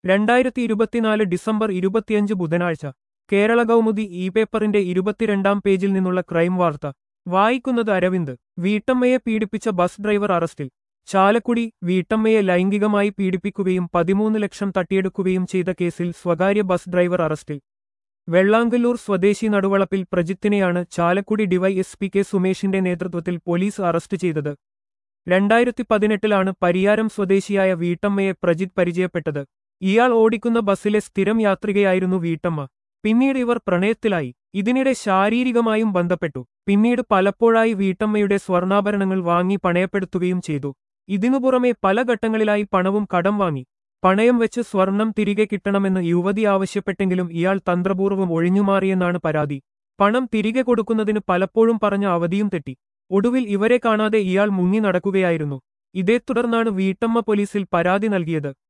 രണ്ടായിരത്തി ഇരുപത്തിനാല് ഡിസംബർ ഇരുപത്തിയഞ്ച് ബുധനാഴ്ച കേരള കൗമുദി ഇ പേപ്പറിന്റെ ഇരുപത്തിരണ്ടാം പേജിൽ നിന്നുള്ള ക്രൈം വാർത്ത വായിക്കുന്നത് അരവിന്ദ് വീട്ടമ്മയെ പീഡിപ്പിച്ച ബസ് ഡ്രൈവർ അറസ്റ്റിൽ ചാലക്കുടി വീട്ടമ്മയെ ലൈംഗികമായി പീഡിപ്പിക്കുകയും പതിമൂന്ന് ലക്ഷം തട്ടിയെടുക്കുകയും ചെയ്ത കേസിൽ സ്വകാര്യ ബസ് ഡ്രൈവർ അറസ്റ്റിൽ വെള്ളാങ്കല്ലൂർ സ്വദേശി നടുവളപ്പിൽ പ്രജിത്തിനെയാണ് ചാലക്കുടി ഡിവൈഎസ്പി കെ സുമേഷിന്റെ നേതൃത്വത്തിൽ പോലീസ് അറസ്റ്റ് ചെയ്തത് രണ്ടായിരത്തി പതിനെട്ടിലാണ് പരിയാരം സ്വദേശിയായ വീട്ടമ്മയെ പ്രജിത്ത് പരിചയപ്പെട്ടത് ഇയാൾ ഓടിക്കുന്ന ബസ്സിലെ സ്ഥിരം യാത്രികയായിരുന്നു വീട്ടമ്മ പിന്നീട് ഇവർ പ്രണയത്തിലായി ഇതിനിടെ ശാരീരികമായും ബന്ധപ്പെട്ടു പിന്നീട് പലപ്പോഴായി വീട്ടമ്മയുടെ സ്വർണ്ണാഭരണങ്ങൾ വാങ്ങി പണയപ്പെടുത്തുകയും ചെയ്തു ഇതിനു പുറമെ പല ഘട്ടങ്ങളിലായി പണവും കടം വാങ്ങി പണയം വെച്ച് സ്വർണം തിരികെ കിട്ടണമെന്ന് യുവതി ആവശ്യപ്പെട്ടെങ്കിലും ഇയാൾ തന്ത്രപൂർവ്വം ഒഴിഞ്ഞുമാറിയെന്നാണ് പരാതി പണം തിരികെ കൊടുക്കുന്നതിന് പലപ്പോഴും പറഞ്ഞ അവധിയും തെറ്റി ഒടുവിൽ ഇവരെ കാണാതെ ഇയാൾ മുങ്ങി നടക്കുകയായിരുന്നു ഇതേ തുടർന്നാണ് വീട്ടമ്മ പോലീസിൽ പരാതി നൽകിയത്